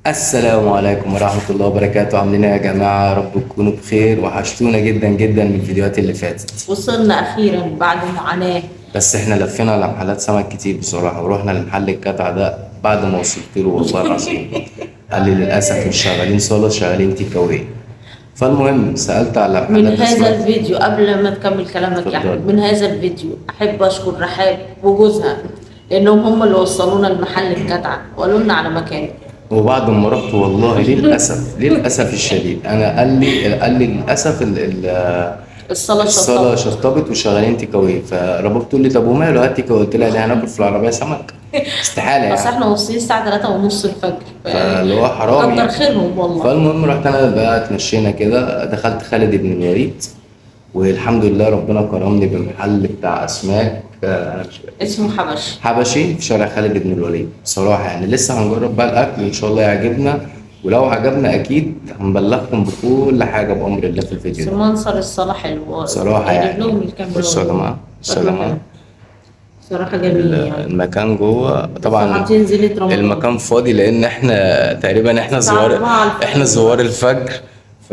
السلام عليكم ورحمة الله وبركاته عاملين ايه يا جماعة يا رب تكونوا بخير وحشتونا جدا جدا من الفيديوهات اللي فاتت وصلنا اخيرا بعد معاناه بس احنا لفينا على محلات سمك كتير بصراحة ورحنا لمحل الجدع ده بعد ما وصلت له والله العظيم قال لي للأسف مش شغالين صالة شغالين تيك أواي فالمهم سألت على من محلات هذا أسماك الفيديو قبل ما تكمل كلامك اتفضل. يا احمد من هذا الفيديو احب اشكر رحاب وجوزها لانهم هم اللي وصلونا المحل الجدع وقالوا لنا على مكان وبعد ما رحت والله للأسف للأسف الشديد أنا قال لي قال لي للأسف ال- ال- الصلاه الصالة شطبت شطبت وشغالين تيك أواي فرباب بتقول لي طب وماله هات تيك أواي قلت لها ليه هناكل في العربية سمك استحالة بس يعني احنا واصلين الساعه 3 ونص الفجر ف- فاللي هو حرام كتر يعني. خيرهم والله فالمهم رحت انا بقى اتمشينا كده دخلت خالد بن الوليد والحمد لله ربنا كرمني بمحل بتاع اسماك آه، أنا مش اسمه حبش حبشي في شارع خالد بن الوليد بصراحه يعني لسه هنجرب بقى الاكل ان شاء الله يعجبنا ولو عجبنا اكيد هنبلغكم بكل حاجه بامر الله في بس الفيديو ده منظر الصلاه حلو بصراحه يجيب يعني لهم الكاميرا بصوا يا جماعه بصوا يا جماعه صراحه جميل يعني المكان جوه طبعا حاطين زينة رمضان المكان فاضي لان احنا تقريبا احنا الساعة زوار أربعة الفجر. احنا زوار الفجر ف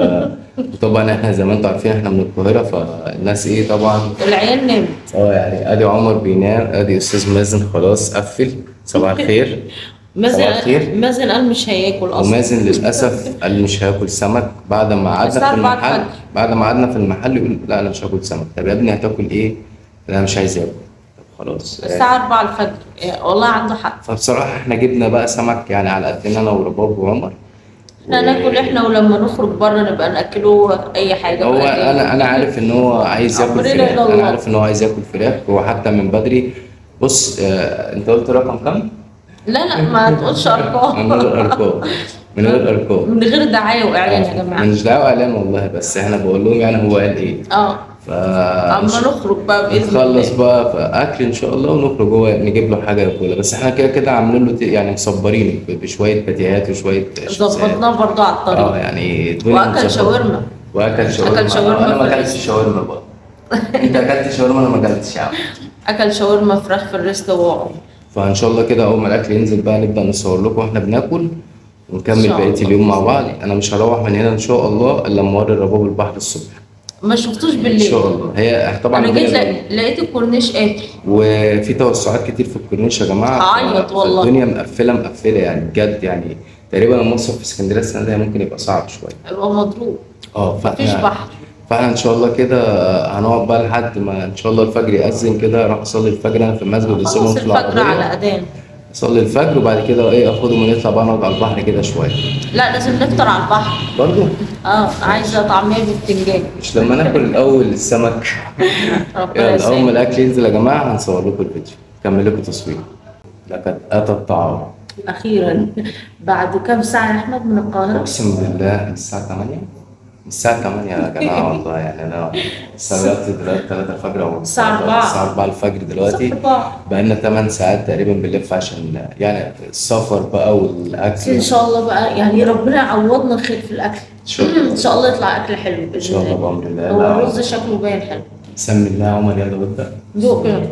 طبعا احنا زي ما انتم عارفين احنا من القاهره فالناس ايه طبعا العيال نامت اه يعني ادي عمر بينام ادي استاذ مازن خلاص قفل صباح الخير مازن صباح الخير. مازن قال مش هياكل اصلا ومازن للاسف قال لي مش هاكل سمك بعد ما قعدنا الساعة في 4 المحل الفجر. بعد ما قعدنا في المحل يقول لا انا مش هاكل سمك طب يا ابني هتاكل ايه؟ لا انا مش عايز اكل طب خلاص الساعة 4 الفجر إيه، والله عنده حق فبصراحه احنا جبنا بقى سمك يعني على قدنا انا ورباب وعمر احنا ناكل احنا ولما نخرج بره نبقى ناكله اي حاجة هو بقى. انا انا عارف ان هو عايز ياكل أمرنا فراخ إلى انا الله. عارف ان هو عايز ياكل فراخ هو حتى من بدري بص آه انت قلت رقم كام؟ لا لا ما تقولش من غير ارقام ارقام من غير ارقام من غير دعاية واعلان يا جماعة مش دعوه اعلان والله بس احنا بقول لهم يعني هو قال ايه اه ف اما نخرج بقى باذن نخلص الله بقى في اكل ان شاء الله ونخرج هو نجيب له حاجه ياكلها بس احنا كده كده عاملين له ت- يعني مصبرين ب- بشويه باتيهات وشويه شيبسات. ظبطناه برضه على اه الطريق يعني الدنيا واكل متظبطة. شاورما واكل شاورما أكل شاورما انا ما في اكلتش شاورما بقى انت اكلت شاورما انا ما اكلتش يا عم اكل شاورما فراخ في الريست وقعوا فان شاء الله كده اول ما الاكل ينزل بقى نبدا نصور لكم واحنا بناكل إن ونكمل شاء بقيه الله. اليوم مع بعض انا مش هروح من هنا ان شاء الله الا لما اوري الرباب البحر الصبح ما شفتوش ان بالليل شاء الله هي طبعا انا جيت الدنيا لق- لقيت الكورنيش قافل وفي توسعات كتير في الكورنيش يا جماعه هعيط ف- والله. الدنيا مقفله مقفله يعني بجد يعني تقريبا المصيف في اسكندريه السنه دي ممكن يبقى صعب شويه هيبقى مضروب اه مفيش فاحنا بحر فاحنا ان شاء الله كده هنقعد بقى لحد ما ان شاء الله الفجر يأذن كده اروح اصلي الفجر انا في المسجد خلاص واسيبهم في الفجر على العربيه اذان اصلي الفجر وبعد كده ايه اخدهم ونطلع بقى نقعد على البحر كده شويه لا لازم نفطر على البحر برضو اه عايزه طعميه بالبتنجان مش لما ناكل الاول السمك ربنا يلا اول ما يسعدك الاكل ينزل يا جماعه هنصور لكم الفيديو نكمل لكم تصوير لقد اتى الطعام اخيرا بعد كام ساعه يا احمد من القاهره اقسم بالله من الساعه 8 من الساعه 8 يا جماعه والله يعني انا الساعه دلوقتي دلوقتي 3 الفجر او الساعة 4. الساعه 4 الفجر دلوقتي الساعة 4. بقالنا 8 ساعات تقريبا بنلف عشان يعني السفر بقى والاكل بس ان شاء الله بقى يعني ربنا يعوضنا خير في الاكل ان شاء الله ان شاء الله يطلع اكل حلو ان باذن شاء الله الله بامر الله هو لا، الرز شكله باين حلو سمي الله يا عمر يلا ببدا دوق كده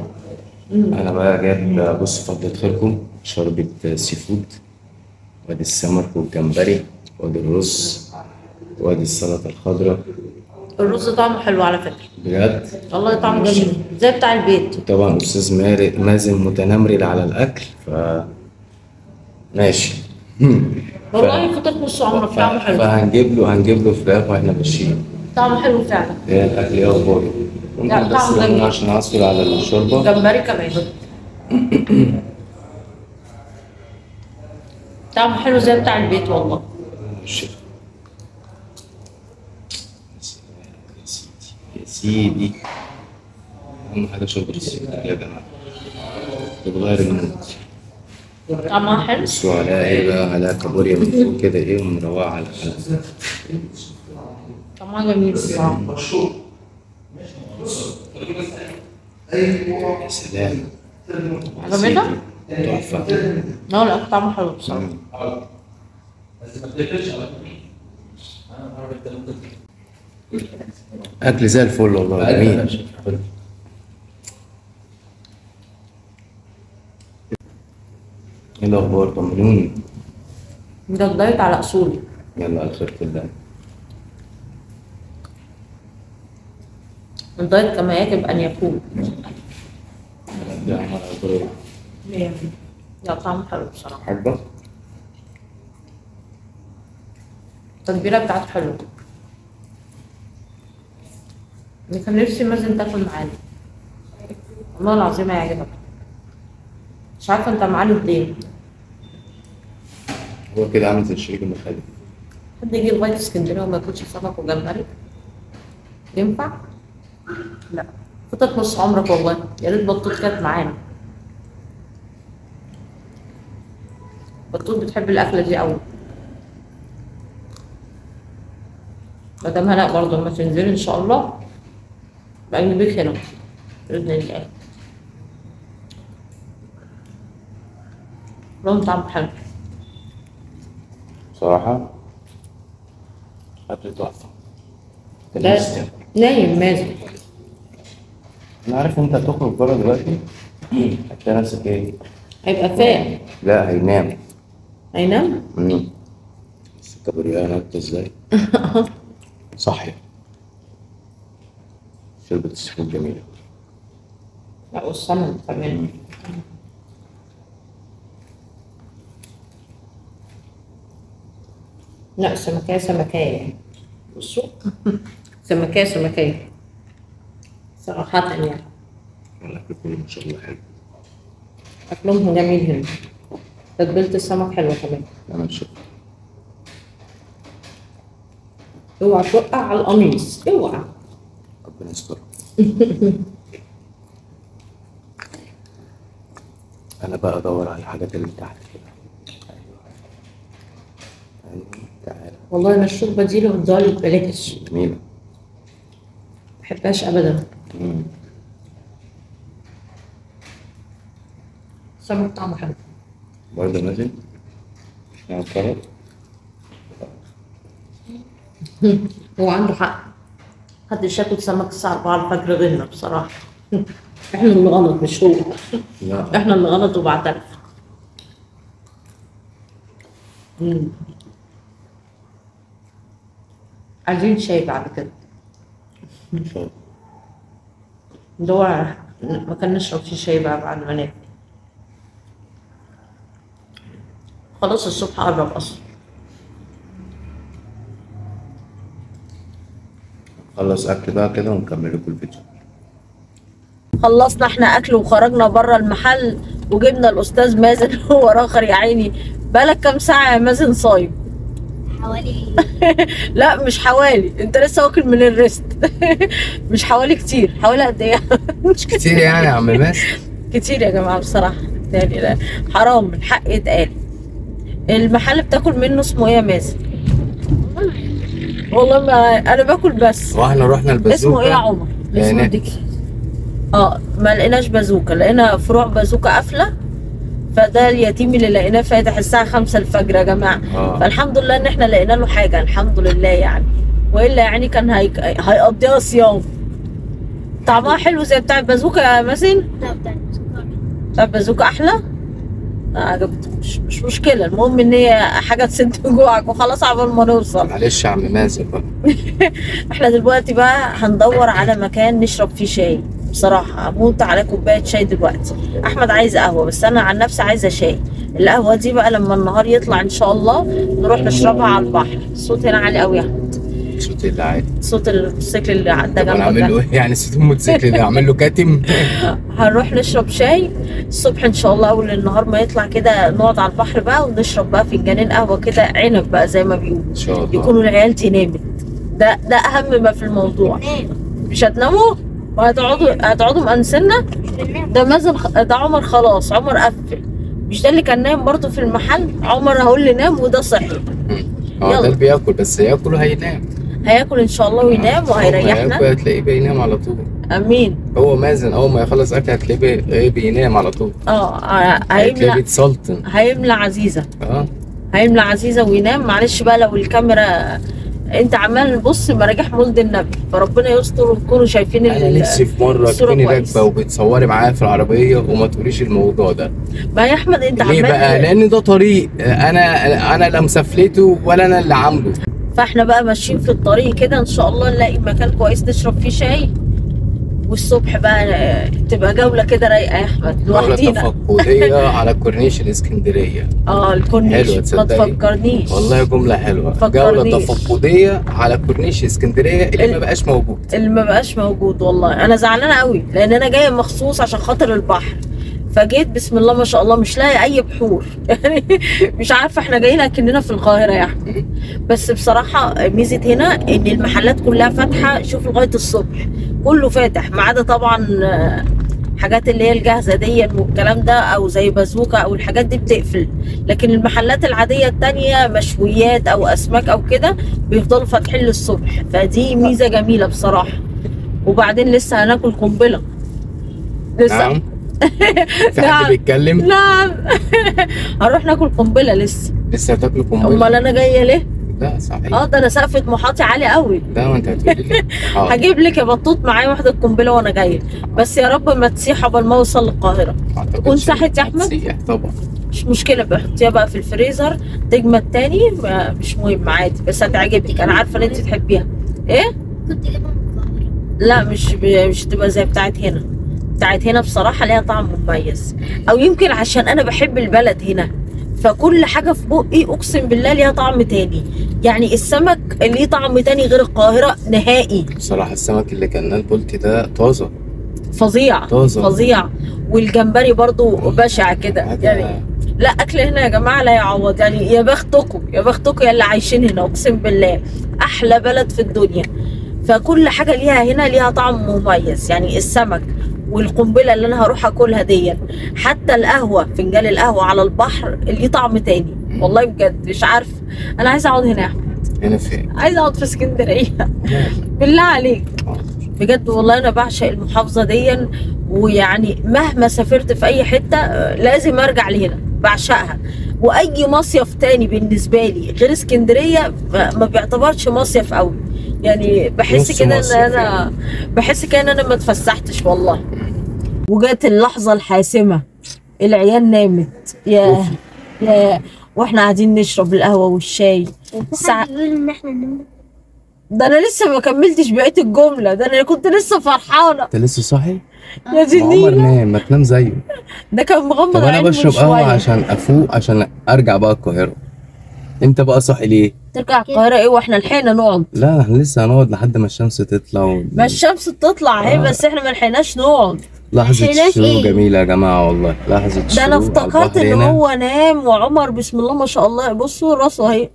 انا بقى جايب بص فضلة خيركم شوربة سي فود وادي السمك والجمبري وادي الرز وادي السلطة الخضراء الرز طعمه حلو على فكره بجد والله طعمه جميل زي بتاع البيت طبعا استاذ ماري مازن متنمرل على الاكل ف ماشي والله فطرت نص عمرك طعمه ف- حلو فهنجيب له هنجيب له فراخ واحنا ماشيين طعمه حلو فعلا ايه الاكل ايه اخباره لا، ممكن بس طعمه لما جميل. عشان اعصر على الشوربه جمبري كمان طعمه حلو زي بتاع البيت والله ماشي. يا سيدي اهم حاجه شوربه السي فود يا جماعه بتغير المود طعمها حلو بصوا عليها ايه بقى عليها كابوريا من فوق كده ايه ومروعه على الحلقه طعمها جميل بصراحه يا سلام عجبتك؟ تحفه لا لا طعمه حلو بصراحه اكل زي الفل والله جميل ايه الاخبار طمنوني ده الدايت على اصولي يلا على خيرة الله الدايت كما يجب ان يكون ده عمل أبرو لا طعمه حلو بصراحه حبة التتبيله بتاعته حلوه انا كان نفسي مازن تاكل معانا والله العظيم هيعجبك مش عارفه انت معانا ليه هو كده عامل زي الشريك المخالف حد يجي لغايه اسكندريه وما ياكلش سمك وجمبري ينفع؟ لا فاتك نص عمرك والله يا ريت بطوط كانت معانا بطوط بتحب الاكله دي قوي مدام هناء برضه لما تنزلي ان شاء الله بقى نجيبك هنا باذن الله لون طعم حلو بصراحة أكل تحفة كان لا نفسي. نايم مازن أنا عارف أنت هتخرج بره دلوقتي هتلاقي نفسك إيه؟ هيبقى فاهم لا هينام هينام مم. بس الكابوريا نكتة إزاي؟ صحي شربة السفود جميلة لا والسمن كمان لا سمكية سمكية يعني بصوا سمكية سمكية صراحة يعني الأكل كله ما شاء الله حلو أكلهم جميل هنا تتبيلة السمك حلوة كمان أنا شوف اوعى توقع على القميص اوعى ربنا يستر أنا بقى أدور على الحاجات اللي تحت كده أيوه أيوه تعالى والله انا الشوربة دي لو ادوها لي ببلاش جميلة محبهاش ابدا مم. السمك طعمه حلو برضه نازل يعني كرات هو عنده حق محدش ياكل سمك الساعة 4 الفجر غيرنا بصراحة احنا اللي غلط مش هو لا احنا اللي غلط وبعترف مم. عايزين شاي بعد كده ندور مكان نشرب فيه شاي بقى بعد ما ناكل خلاص الصبح قرب اصلا خلص أكل بقى كده ونكمل لكم الفيديو خلصنا احنا اكل وخرجنا بره المحل وجبنا الاستاذ مازن هو اخر يا عيني بقالك كام ساعه يا مازن صايم حوالي لا مش حوالي انت لسه واكل من الريست مش حوالي كتير حوالي قد ايه مش كتير يعني يا عم ماسك كتير يا جماعه بصراحه يعني لا حرام الحق يتقال المحل بتاكل منه اسمه ايه يا مازن والله ما انا باكل بس واحنا رحنا البازوكا اسمه ايه يا عمر اسمه لقينا- ديكي اه ما لقيناش بازوكا لقينا فروع بازوكا قافله فده اليتيم اللي لقيناه فاتح الساعه 5 الفجر يا جماعه آه. فالحمد لله ان احنا لقينا له حاجه الحمد لله يعني والا يعني كان هي... هيقضيها صيام طعمها حلو زي بتاع البازوكا يا مازن ده بتاع السكر. بتاع البازوكا احلى ما عجبتوش مش مشكله المهم ان هي حاجه تسد جوعك وخلاص عبال ما نوصل معلش يا عم مازن بقى احنا دلوقتي بقى هندور على مكان نشرب فيه شاي بصراحة اموت على كوباية شاي دلوقتي احمد عايز قهوة بس انا عن نفسي عايزة شاي القهوة دي بقى لما النهار يطلع ان شاء الله نروح نشربها على البحر الصوت هنا عالي قوي يا احمد صوتي اللي عادي صوت الموتوسيكل اللي عدى طب انا جنبك اعمل ده له ايه يعني صوت الموتوسيكل ده اعمل له كاتم هنروح نشرب شاي الصبح ان شاء الله اول النهار ما يطلع كده نقعد على البحر بقى ونشرب بقى فنجانين قهوة كده عنب بقى زي ما بيقولوا ان شاء الله يكونوا العيال دي نامت ده ده اهم ما في الموضوع بننام مش هتناموا وهتقعدوا هتقعدوا مأنسنا مش بننام ده مازن خ- ده عمر خلاص عمر قفل مش ده اللي كان نايم برضه في المحل عمر هقول لي نام وده صحي مم. هو يلا. ده اللي بياكل بس ياكل وهينام هياكل ان شاء الله وينام أول ما ياكل وهيريحنا هتلاقيه بينام على طول امين هو مازن اول ما يخلص اكل هتلاقيه بي- إيه بينام على طول اه ه- هتلاقيه هيملى بيتسلطن هيملى عزيزه اه هيملى عزيزه وينام معلش بقى لو الكاميرا انت عمال بص مراجح مولد النبي فربنا يستر وتكونوا شايفين ال- انا نفسي في مره الصورة تكوني كويس. راكبه وبتصوري معايا في العربيه وما تقوليش الموضوع ده ما يا احمد انت ليه عمال بقى لان ده طريق انا انا لا مسافلته ولا انا اللي عامله فاحنا بقى ماشيين في الطريق كده ان شاء الله نلاقي مكان كويس نشرب فيه شاي والصبح بقى آه، تبقى جولة كده رايقة يا احمد جولة لوحدينا تفقديه على كورنيش الاسكندريه اه الكورنيش حلوة ما تصدقي تفكرنيش والله جمله حلوه فكرنيش. جوله تفقديه على كورنيش اسكندريه اللي ال- ما بقاش موجود اللي ما بقاش موجود والله انا زعلانه قوي لان انا جايه مخصوص عشان خاطر البحر فجيت بسم الله ما شاء الله مش لاقي اي بحور يعني مش عارفه احنا جايين اكننا في القاهره يا احمد بس بصراحه ميزه هنا ان المحلات كلها فاتحه شوف لغايه الصبح كله فاتح ما عدا طبعا آه، حاجات اللي هي الجاهزه دي والكلام ده او زي بازوكا او الحاجات دي بتقفل لكن المحلات العاديه التانية مشويات او اسماك او كده بيفضلوا فاتحين للصبح فدي ميزه جميله بصراحه وبعدين لسه هناكل قنبله لسه نعم في نعم. حد بيتكلم نعم هنروح ناكل قنبله لسه لسه هتاكلوا امال قنبله انا جايه ليه لا صحيح اه ده انا سقفه محاطي عالي قوي ده ما انت هتقولي لي حاضر. هجيب لك يا بطوط معايا واحده قنبله وانا جايه بس يا رب ما تسيح قبل ما اوصل للقاهره ما أعتقدش تكون صحت يا أحمد؟ هتسيح طبعا مش مشكله بحطيها بقى في الفريزر تجمد تاني ما- مش مهم عادي بس هتعجبك انا عارفه ان انت تحبيها ايه كنت جايبها من القاهرة لا مش ب- مش تبقى زي بتاعت هنا بتاعت هنا بصراحة ليها طعم مميز أو يمكن عشان أنا بحب البلد هنا فكل حاجة في بقي أقسم بالله ليها طعم تاني يعني السمك ليه طعم تاني غير القاهرة نهائي بصراحه السمك اللي كان البولتي ده طازه فظيع طازة. فظيع والجمبري برضو بشع كده حاجة- يعني لا اكل هنا يا جماعه لا يعوض يعني يا بختكم يا بختكم يا اللي عايشين هنا اقسم بالله احلى بلد في الدنيا فكل حاجه ليها هنا ليها طعم مميز يعني السمك والقنبله اللي انا هروح اكلها دي حتى القهوه فنجان القهوه على البحر ليه طعم تاني والله بجد مش عارفه انا عايزه اقعد هنا يا احمد هنا فين عايزه اقعد في اسكندريه بالله عليك بجد والله انا بعشق المحافظه دي ويعني مهما سافرت في اي حته آه، لازم ارجع لهنا بعشقها واي مصيف تاني بالنسبه لي غير اسكندريه ما ما بيعتبرش مصيف قوي يعني بحس نص كده ان مصيف انا بحس كده ان انا ما اتفسحتش والله وجات اللحظه الحاسمه العيال نامت يا أوفي. يا واحنا قاعدين نشرب القهوه والشاي وفي ساعة- حد بيقول ان احنا نمنا ده انا لسه ما كملتش بقيه الجمله ده انا كنت لسه فرحانه انت لسه صاحي؟ يا ما عمر جنين نام ما تنام زيه ده كان مغمض طب انا عينه من بشرب قهوه شوية. عشان افوق عشان ارجع بقى القاهره انت بقى صاحي ليه؟ ترجع القاهره ايه واحنا لحقنا نقعد لا احنا لسه هنقعد لحد ما الشمس تطلع و... ما الشمس تطلع اهي آه. بس احنا ما لحقناش نقعد لحظة إحنا الشروق إيه؟ جميلة يا جماعة والله لحظة ده انا الشروق على افتكرت البحر ان هنا. هو نام وعمر بسم الله ما شاء الله بصوا راسه اهي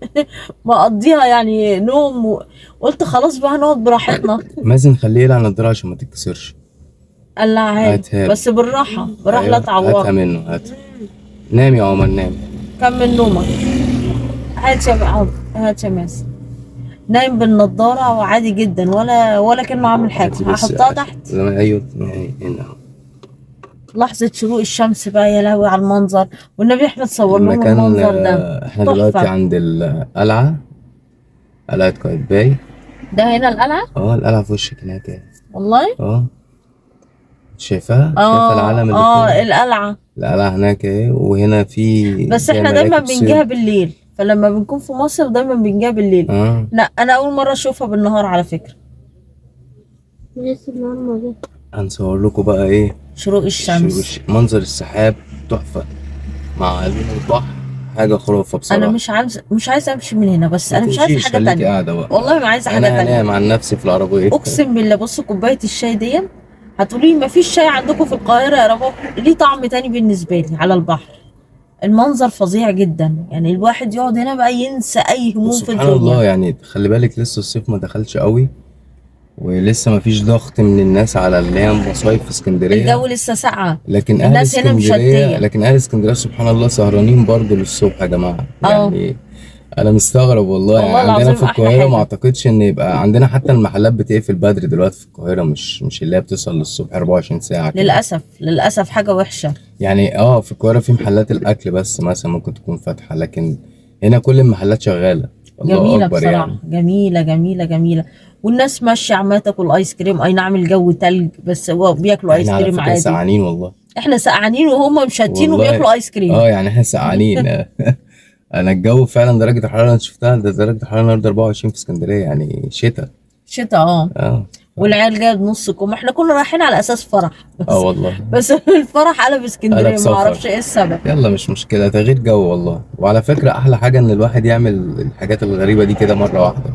مقضيها يعني نوم و... قلت خلاص بقى هنقعد براحتنا مازن خليه يلعن الدراع عشان ما تتكسرش قلعها هاتها. بس بالراحه بالراحه أيوة، لا تعورها هاتها منه هاتها نام يا عمر نام كمل نومك هات يا عمر هات يا ماسي نايم بالنضاره وعادي جدا ولا ولا كانه عامل حاجه هاتي بس- هحطها تحت لما- ايوه هنا أهو. لحظة شروق الشمس بقى يا لهوي على المنظر والنبي احمد صور لهم المكان المنظر ده آه، احنا تحفة. دلوقتي عند القلعة قلعة قايتباي ده هنا القلعة اه القلعة في وشك هناك اهي. والله اه شايفاها؟ اه شايفة العلم اللي اه فوق القلعة القلعة هناك اهي وهنا في بس زي احنا دايما مراكب صيد. بنجيها بالليل فلما بنكون في مصر دايما بنجيها بالليل اه لا انا اول مرة اشوفها بالنهار على فكرة لسه النهار ما جه هنصور لكم بقى ايه شروق الشمس وش- منظر السحاب تحفة مع لون البحر حاجة خرافة بصراحة انا مش عايز مش عايزة امشي من هنا بس ما انا مش عايزة تمشيش، حاجة خليكي تانية قاعدة بقى والله ما عايزة حاجة انا تانية هنام عن نفسي في العربية اقسم بالله بصوا كوبايه الشاي دي هتقولي لي مفيش شاي عندكم في القاهره يا رباب ليه طعم تاني بالنسبه لي على البحر المنظر فظيع جدا يعني الواحد يقعد هنا بقى ينسى اي هموم في سبحان الله الدنيا يعني خلي بالك لسه الصيف ما دخلش قوي ولسه ما فيش ضغط من الناس على اللي هي مصايف في اسكندرية الجو لسه ساقعه لكن اهل الناس هنا اسكندرية مشتية. لكن اهل اسكندرية سبحان الله سهرانين برضو للصبح يا جماعة اه. يعني انا مستغرب والله, والله يعني عندنا العظيم في أحلى القاهرة حاجة. ما اعتقدش ان يبقى عندنا حتى المحلات بتقفل بدري دلوقتي في القاهرة مش مش اللي هي بتصل للصبح 24 ساعة كده. للاسف للاسف حاجه وحشه يعني اه في القاهرة في محلات الأكل بس مثلا ممكن تكون فاتحة لكن هنا كل المحلات شغالة الله جميله أكبر بصراحه يعني. جميله جميله جميله والناس ماشيه عماله تاكل ايس كريم اي نعم الجو تلج بس هو بياكلوا ايس احنا على كريم فكره عادي سقعانين والله احنا سقعانين وهم مشتين والله. وبياكلوا ايس كريم اه يعني احنا سقعانين انا الجو فعلا درجه الحراره اللي انا شفتها ده درجه الحراره النهارده 24 في اسكندريه يعني شتاء شتاء اه اه والعيال جايه بنص كم احنا كنا رايحين على اساس فرح بس, اه والله بس الفرح قلب اسكندريه قلب ما سفر. اعرفش ايه السبب يلا مش مشكله تغيير جو والله وعلى فكره احلى حاجه ان الواحد يعمل الحاجات الغريبه دي كده مره واحده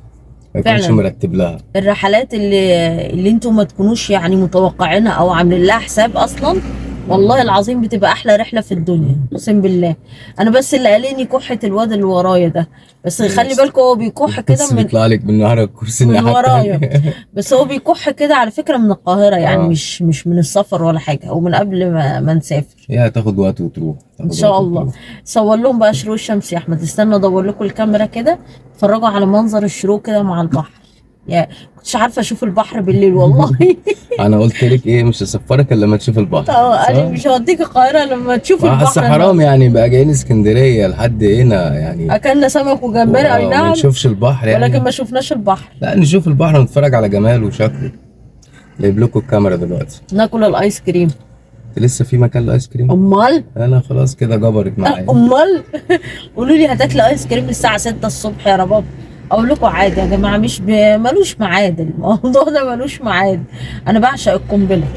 ما يكونش فعلا. مرتب لها الرحلات اللي اللي انتم ما تكونوش يعني متوقعينها او عاملين لها حساب اصلا والله العظيم بتبقى احلى رحله في الدنيا اقسم بالله انا بس اللي قاليني كحه الواد اللي ورايا ده بس خلي بالكم هو بيكح كده بس من بيطلع لك من نهر الكرسي من الناحية ورايا. التانية. بس هو بيكح كده على فكره من القاهره يعني آه. مش مش من السفر ولا حاجه او من قبل ما, ما نسافر هي هتاخد وقت وتروح ان تاخد شاء وقت الله وتروح. صور لهم بقى شروق الشمس يا احمد استنى ادور لكم الكاميرا كده اتفرجوا على منظر الشروق كده مع البحر يا كنتش عارفه اشوف البحر بالليل والله انا قلت لك ايه مش هسفرك الا لما تشوف البحر اه صح؟ انا مش هوديك القاهره لما تشوف ما البحر اصل حرام يعني بقى جايين اسكندريه لحد هنا يعني اكلنا سمك وجمبري اي وما نعم نشوفش البحر يعني ولكن ما شفناش البحر لا نشوف البحر ونتفرج على جماله وشكله جايب لكم الكاميرا دلوقتي ناكل الايس كريم انت لسه في مكان لايس كريم امال انا خلاص كده جبرت معايا امال قولوا لي هتاكلوا ايس كريم الساعه 6 الصبح يا رباب اقول لكم عادي يا جماعه مش ب... ملوش ميعاد الموضوع ده ملوش ميعاد انا بعشق القنبله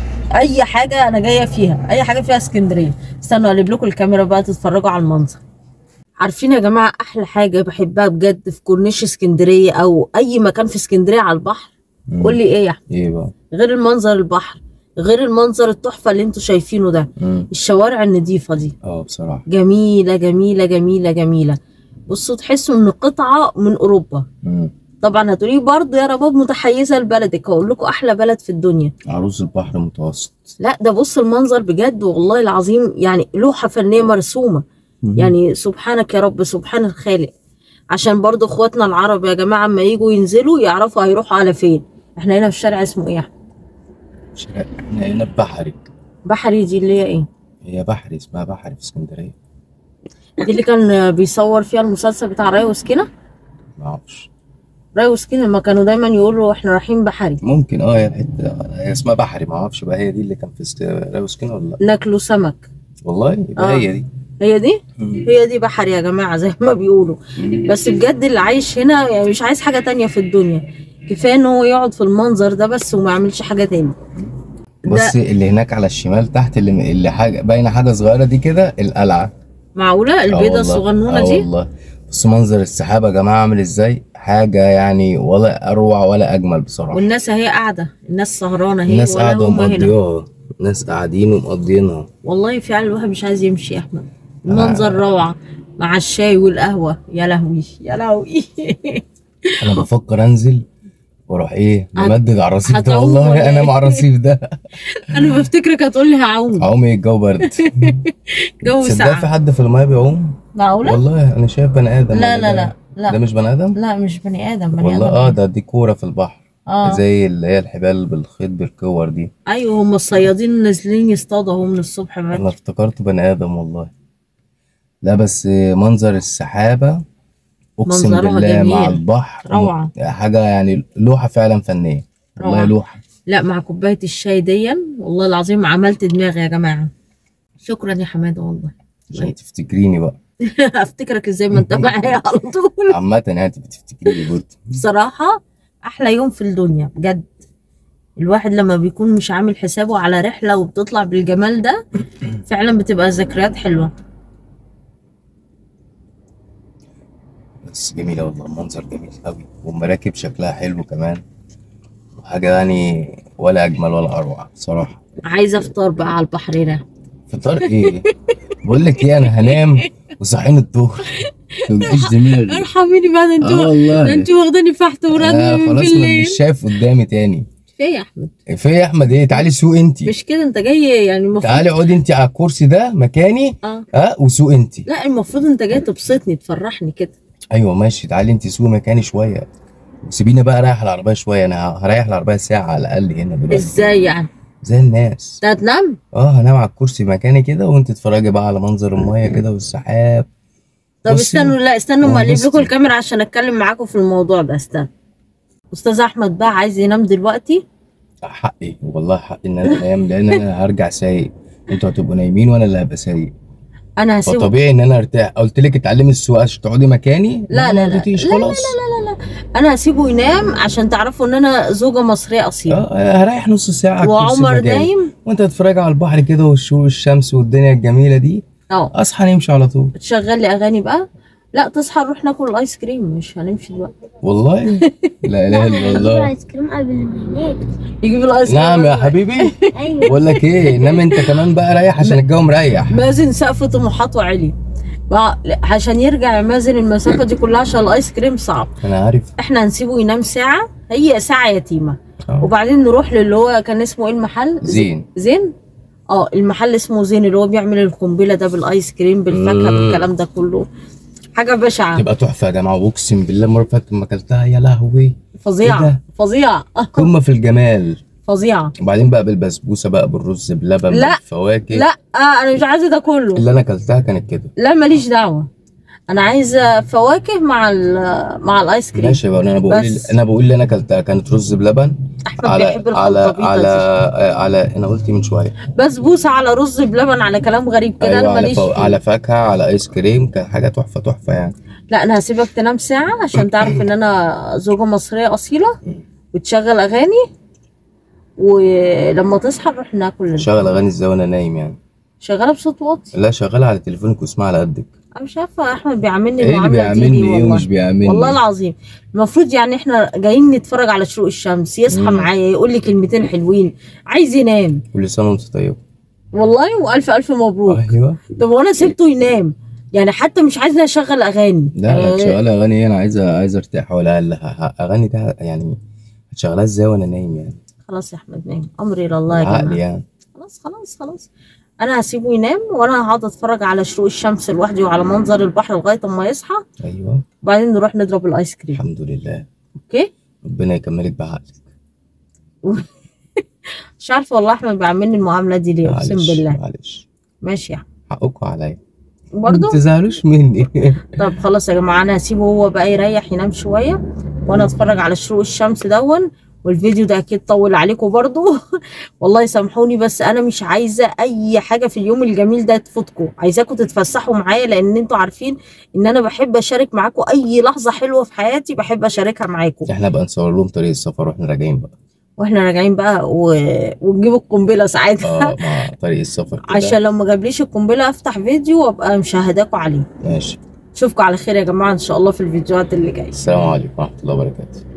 اي حاجه انا جايه فيها اي حاجه فيها اسكندريه استنوا اقلب لكم الكاميرا بقى تتفرجوا على المنظر عارفين يا جماعه احلى حاجه بحبها بجد في كورنيش اسكندريه او اي مكان في اسكندريه على البحر مم. قول لي ايه يا احمد ايه بقى غير المنظر البحر غير المنظر التحفه اللي انتوا شايفينه ده مم. الشوارع النظيفه دي اه بصراحه جميلة جميلة جميلة جميلة بصوا تحسوا ان قطعة من اوروبا مم. طبعا هتقولي برضه يا رباب متحيزة لبلدك هقول لكم احلى بلد في الدنيا عروس البحر المتوسط لا ده بص المنظر بجد والله العظيم يعني لوحة فنية مرسومة مم. يعني سبحانك يا رب سبحان الخالق عشان برضه اخواتنا العرب يا جماعة اما يجوا ينزلوا يعرفوا هيروحوا على فين احنا هنا في شارع اسمه ايه يا أحمد؟ شارع- احنا هنا بحري بحري دي اللي هي ايه هي بحري اسمها بحري في اسكندريه دي اللي كان بيصور فيها المسلسل بتاع راي وسكينة ما اعرفش راي وسكينة لما كانوا دايما يقولوا احنا رايحين بحري ممكن اه هي الحته هي اسمها بحري ما اعرفش بقى هي دي اللي كان في است- راوسكين ولا لا ناكلوا سمك والله يبقى آه. هي دي هي دي مم. هي دي بحر يا جماعة زي ما بيقولوا بس بجد اللي عايش هنا يعني مش عايز حاجة تانية في الدنيا كفاية ان هو يقعد في المنظر ده بس وما يعملش حاجة تاني بص اللي هناك على الشمال تحت اللي اللي حاجه باينه حاجه صغيره دي كده القلعه معقولة آه البيضة والله. الصغنونة آه دي والله بص منظر السحابه يا جماعه عامل ازاي حاجه يعني ولا اروع ولا اجمل بصراحه والناس اهي قاعدة الناس سهرانة اهي الناس ولا قاعده هم هنا ومقضياها الناس قاعدين ومقضيينها والله فعلا الواحد مش عايز يمشي يا احمد المنظر روعة مع الشاي والقهوة يا لهوي يا لهوي انا بفكر انزل واروح ايه هت- ممدد على الرصيف ده هتعوم ولا والله انا إيه؟ مع الرصيف ده انا بفتكرك هتقول لي هعوم عوم ايه الجو برد جو تصدق في ساقع حد في المايه بيعوم معقولة والله انا شايف بني ادم لا ولا لا ده- لا لا ده مش بني ادم لا مش بني ادم بني والله ادم اه ده دي كوره في البحر اه زي اللي هي الحبال بالخيط بالكور دي ايوه هم الصيادين نازلين يصطادوا اهو من الصبح انا بدري افتكرت بني ادم والله لا بس منظر السحابه اقسم منظرها بالله مع جميل. البحر روعة. حاجه يعني لوحه فعلا فنيه والله روعة. لوحه لا مع كوبايه الشاي دي والله العظيم عملت دماغي يا جماعه شكرا يا حماده والله عشان تفتكريني بقى افتكرك ازاي ما انت معايا على طول عامه يعني انت بتفتكريني برضه بصراحه احلى يوم في الدنيا بجد الواحد لما بيكون مش عامل حسابه على رحله وبتطلع بالجمال ده فعلا بتبقى ذكريات حلوه بس جميله والله المنظر جميل قوي والمراكب شكلها حلو كمان وحاجه يعني ولا اجمل ولا اروع بصراحه عايزه افطر بقى على البحر هنا فطار ايه بقول لك ايه انا هنام وصحيني الظهر توجعش دماغي ارحميني بقى ده اه انتوا ده والله انتوا واخداني فحت آه ورن خلاص ما- بالليل مش شايف قدامي تاني في إيه يا احمد في يا احمد ايه تعالي سوق انت مش كده انت جاي يعني المفروض تعالي اقعدي انت على الكرسي ده مكاني اه ها وسوق انت لا المفروض انت جاي تبسطني تفرحني كده ايوه ماشي تعالي انت سوق مكاني شويه وسيبيني بقى اريح العربيه شويه انا هريح العربيه ساعه على الاقل هنا دلوقتي ازاي يعني زي الناس انت هتنام اه هنام على الكرسي مكاني كده وانت تتفرجي بقى على منظر المايه كده والسحاب طب بصي، استنوا لا استنوا هو ما اقلب بصي. لكم الكاميرا عشان اتكلم معاكم في الموضوع ده استنى استاذ احمد بقى عايز ينام دلوقتي حقي والله حقي ان انا انام لان انا هرجع سايق انتوا هتبقوا نايمين وانا اللي هبقى سايق انا هسيبه فطبيعي ان انا ارتاح قلت لك اتعلمي السواقه عشان تقعدي مكاني لا، ما لا، لا. رضيتيش لا، لا، خلاص انا هسيبه ينام عشان تعرفوا ان انا زوجة مصرية اصيلة اه هريح نص ساعه على الكرسي وعمر ده جاي. نايم وانت تتفرج على البحر كده والشروق الشمس والدنيا الجميله دي اه اصحى نمشي على طول تشغل لي اغاني بقى لا تصحى نروح ناكل الايس كريم مش هنمشي دلوقتي والله لا اله الا الله ايس كريم قبل ما ينام يجيب الايس كريم نعم يا حبيبي ايوه بقول لك ايه انما انت كمان بقى ريح عشان الجو مريح مازن سقف طموحاته عالي بقى- عشان يرجع يا مازن المسافة دي كلها عشان الايس كريم صعب انا عارف احنا هنسيبه ينام ساعة هي ساعة يتيمة آه. وبعدين نروح للي هو كان اسمه ايه المحل زين زين اه المحل اسمه زين اللي هو بيعمل القنبله ده بالايس كريم بالفاكهه مم. بالكلام ده كله حاجه بشعه تبقى تحفه يا جماعه واقسم بالله المره اللي فاتت لما اكلتها يا لهوي إيه فظيعه ده؟ فظيعه آه، قمه في الجمال فظيعه وبعدين بقى بالبسبوسه بقى بالرز بلبن لا. بالفواكه لا آه انا مش عايزه ده كله اللي انا اكلتها كانت كده لا ماليش دعوه انا عايزه فواكه مع ال- مع الايس كريم ماشي بقى انا بقول بس. انا بقول اللي انا اكلتها كانت رز بلبن احمد على بيحب على الخلطبيطه على دي على انا قلت من شويه بسبوسه على رز بلبن على كلام غريب كده ايوه انا على ماليش فو... فيه. على فاكهه على ايس كريم كان حاجه تحفه تحفه يعني لا انا هسيبك تنام ساعه عشان تعرف ان انا زوجة مصريه اصيله وتشغل اغاني ولما تصحى نروح ناكل شغل اغاني ازاي وانا نايم يعني شغاله بصوت واطي لا شغالة على تليفونك واسمها على قدك انا مش عارفه احمد بيعاملني ايه اللي المعامله دي بيعملني ليه ايه والله ومش بيعملني والله العظيم المفروض يعني احنا جايين نتفرج على شروق الشمس يصحى مم. معايا يقول لي كلمتين حلوين عايز ينام كل سنه وانت طيب والله والف الف مبروك ايوه طب وانا سبته ينام يعني حتى مش عايزني اشغل اغاني لا يعني لا تشغل اغاني ايه انا عايز عايز ارتاح ولا لا ه- ه- اغاني ده يعني هتشغلها ازاي وانا نايم يعني خلاص يا احمد نام امري الى الله يا عقلي جماعه يعني خلاص خلاص خلاص انا هسيبه ينام وانا هقعد اتفرج على شروق الشمس لوحدي وعلى منظر البحر لغايه اما يصحى ايوه وبعدين نروح نضرب الايس كريم الحمد لله اوكي ربنا يكملك بعقلك مش عارفه والله احمد بيعاملني المعامله دي ليه اقسم معلش بالله معلش ماشي يا أحمد. حقكم عليا برضه ما تزعلوش مني طب خلاص يا جماعه انا هسيبه هو بقى يريح ينام شويه وانا اتفرج على شروق الشمس دون والفيديو ده اكيد طول عليكم برضو والله يسامحوني بس انا مش عايزه اي حاجه في اليوم الجميل ده تفوتكم عايزاكم تتفسحوا معايا لان انتوا عارفين ان انا بحب اشارك معاكم اي لحظه حلوه في حياتي بحب اشاركها معاكم احنا بقى نصور لهم طريق السفر واحنا راجعين بقى واحنا راجعين بقى و... ونجيب القنبله ساعتها اه مع طريق السفر كده عشان لو ما جابليش القنبله افتح فيديو وابقى مشاهداكم عليه ماشي اشوفكم على خير يا جماعه ان شاء الله في الفيديوهات اللي جايه السلام عليكم ورحمه الله وبركاته